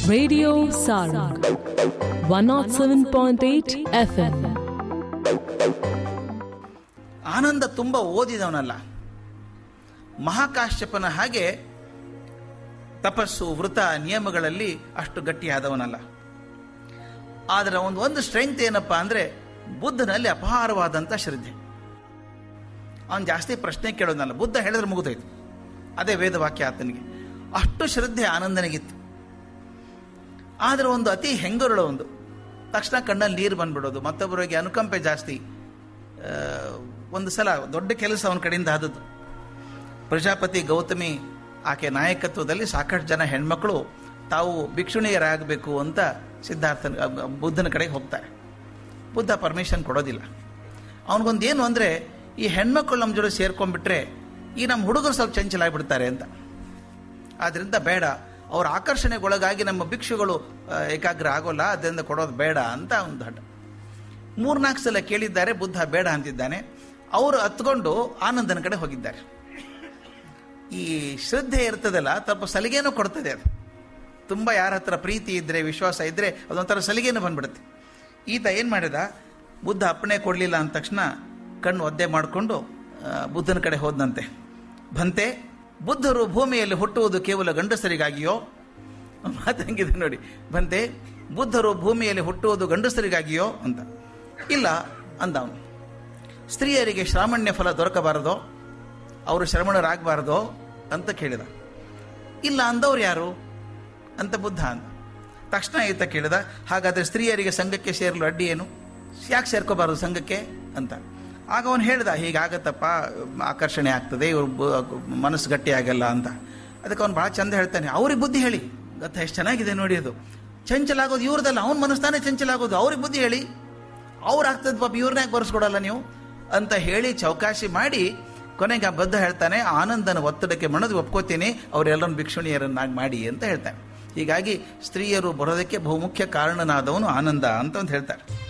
Radio Sarang 107.8 FM. ಆನಂದ ತುಂಬ ಓದಿದವನಲ್ಲ ಮಹಾಕಾಶ್ಯಪನ ಹಾಗೆ ತಪಸ್ಸು ವೃತ ನಿಯಮಗಳಲ್ಲಿ ಅಷ್ಟು ಗಟ್ಟಿಯಾದವನಲ್ಲ ಆದರೆ ಒಂದು ಒಂದು ಸ್ಟ್ರೆಂತ್ ಏನಪ್ಪ ಅಂದರೆ ಬುದ್ಧನಲ್ಲಿ ಅಪಾರವಾದಂಥ ಶ್ರದ್ಧೆ ಅವನು ಜಾಸ್ತಿ ಪ್ರಶ್ನೆ ಕೇಳೋದಲ್ಲ ಬುದ್ಧ ಹೇಳಿದ್ರೆ ಮುಗಿದೋಯ್ತು ಅದೇ ವೇದವಾಕ್ಯ ಆತನಿಗೆ ಅಷ್ಟು ಶ್ರದ್ಧೆ ಆನಂದನಿಗಿತ್ತು ಆದರೆ ಒಂದು ಅತಿ ಹೆಂಗರುಳ ಒಂದು ತಕ್ಷಣ ಕಣ್ಣಲ್ಲಿ ನೀರು ಬಂದ್ಬಿಡೋದು ಮತ್ತೊಬ್ಬರಿಗೆ ಅನುಕಂಪೆ ಜಾಸ್ತಿ ಆ, ಒಂದು ಸಲ ದೊಡ್ಡ ಕೆಲಸ ಅವನ ಕಡೆಯಿಂದ ಆದದ್ದು ಪ್ರಜಾಪತಿ ಗೌತಮಿ ಆಕೆ ನಾಯಕತ್ವದಲ್ಲಿ ಸಾಕಷ್ಟು ಜನ ಹೆಣ್ಮಕ್ಳು ತಾವು ಭಿಕ್ಷುಣಿಯರಾಗಬೇಕು ಅಂತ ಸಿದ್ಧಾರ್ಥನ ಅ- ಬುದ್ಧನ ಕಡೆಗೆ ಹೋಗ್ತಾರೆ ಬುದ್ಧ ಪರ್ಮಿಷನ್ ಕೊಡೋದಿಲ್ಲ ಅವನಿಗೊಂದು ಏನು ಅಂದರೆ ಈ ಹೆಣ್ಮಕ್ಳು ನಮ್ಮ ಜೊತೆ ಸೇರ್ಕೊಂಡ್ಬಿಟ್ರೆ ಈ ನಮ್ಮ ಹುಡುಗರು ಸ್ವಲ್ಪ ಚಂಚಲಾಗ್ಬಿಡ್ತಾರೆ ಅಂತ ಆದ್ದರಿಂದ ಬೇಡ ಅವ್ರ ಆಕರ್ಷಣೆಗೊಳಗಾಗಿ ನಮ್ಮ ಭಿಕ್ಷುಗಳು ಆ, ಏಕಾಗ್ರ ಆಗೋಲ್ಲ ಅದರಿಂದ ಕೊಡೋದು ಬೇಡ ಅಂತ ಒಂದು ಹಠ ಮೂರ್ನಾಲ್ಕು ಸಲ ಕೇಳಿದ್ದಾರೆ ಬುದ್ಧ ಬೇಡ ಅಂತಿದ್ದಾನೆ ಅವರು ಹತ್ಕೊಂಡು ಆನಂದನ ಕಡೆ ಹೋಗಿದ್ದಾರೆ ಈ ಶ್ರದ್ಧೆ ಇರ್ತದಲ್ಲ ಸ್ವಲ್ಪ ಸಲಿಗೆನೂ ಕೊಡ್ತದೆ ಅದು ತುಂಬ ಯಾರ ಹತ್ರ ಪ್ರೀತಿ ಇದ್ದರೆ ವಿಶ್ವಾಸ ಇದ್ದರೆ ಅದೊಂಥರ ಸಲಿಗೆನೂ ಬಂದ್ಬಿಡುತ್ತೆ ಈತ ಏನು ಮಾಡಿದ ಬುದ್ಧ ಅಪ್ಪಣೆ ಕೊಡಲಿಲ್ಲ ಅಂದ ತಕ್ಷಣ ಕಣ್ಣು ಒದ್ದೆ ಮಾಡಿಕೊಂಡು ಬುದ್ಧನ ಕಡೆ ಹೋದಂತೆ ಭಂತೆ ಬುದ್ಧರು ಭೂಮಿಯಲ್ಲಿ ಹುಟ್ಟುವುದು ಕೇವಲ ಗಂಡಸರಿಗಾಗಿಯೋ ಮಾತಂಗಿದೆ ನೋಡಿ ಬಂತೆ ಬುದ್ಧರು ಭೂಮಿಯಲ್ಲಿ ಹುಟ್ಟುವುದು ಗಂಡಸರಿಗಾಗಿಯೋ ಅಂತ ಇಲ್ಲ ಅಂದ ಅವನು ಸ್ತ್ರೀಯರಿಗೆ ಶ್ರಾಮಣ್ಯ ಫಲ ದೊರಕಬಾರದೋ ಅವರು ಶ್ರಮಣರಾಗಬಾರದೋ ಅಂತ ಕೇಳಿದ ಇಲ್ಲ ಅಂದವ್ರು ಯಾರು ಅಂತ ಬುದ್ಧ ಅಂದ ತಕ್ಷಣ ಈತ ಕೇಳಿದ ಹಾಗಾದರೆ ಸ್ತ್ರೀಯರಿಗೆ ಸಂಘಕ್ಕೆ ಸೇರಲು ಅಡ್ಡಿ ಏನು ಯಾಕೆ ಸೇರ್ಕೋಬಾರದು ಸಂಘಕ್ಕೆ ಅಂತ ಆಗ ಅವನು ಹೇಳ್ದ ಹೀಗಾಗತ್ತಪ್ಪ ಆಕರ್ಷಣೆ ಆಗ್ತದೆ ಇವ್ರ ಬು- ಮನಸ್ಸು ಗಟ್ಟಿ ಆಗಲ್ಲ ಅಂತ ಅದಕ್ಕೆ ಅವ್ನು ಭಾಳ ಚಂದ ಹೇಳ್ತಾನೆ ಅವ್ರಿಗೆ ಬುದ್ಧಿ ಹೇಳಿ ಗೊತ್ತಾ ಎಷ್ಟು ಚೆನ್ನಾಗಿದೆ ನೋಡಿ ಅದು ಚಂಚಲಾಗೋದು ಇವ್ರದಲ್ಲ ಅವ್ನ ಮನಸ್ಸು ತಾನೇ ಚಂಚಲಾಗೋದು ಅವ್ರಿಗೆ ಬುದ್ಧಿ ಹೇಳಿ ಅವ್ರು ಆಗ್ತದೆ ಪಾಪ ಇವ್ರನ್ನ ಯಾಕೆ ಬರ್ಸ್ಕೊಡಲ್ಲ ನೀವು ಅಂತ ಹೇಳಿ ಚೌಕಾಶಿ ಮಾಡಿ ಕೊನೆಗೆ ಆ ಬದ್ಧ ಹೇಳ್ತಾನೆ ಆನಂದನ ಒತ್ತಡಕ್ಕೆ ಮಣದು ಒಪ್ಕೋತೀನಿ ಅವರೆಲ್ಲರನ್ನು ಭಿಕ್ಷುಣಿಯರನ್ನಾಗಿ ಮಾಡಿ ಅಂತ ಹೇಳ್ತಾನೆ ಹೀಗಾಗಿ ಸ್ತ್ರೀಯರು ಬರೋದಕ್ಕೆ ಬಹುಮುಖ್ಯ ಕಾರಣನಾದವನು ಆನಂದ ಅಂತ ಒಂದು ಹೇಳ್ತಾರೆ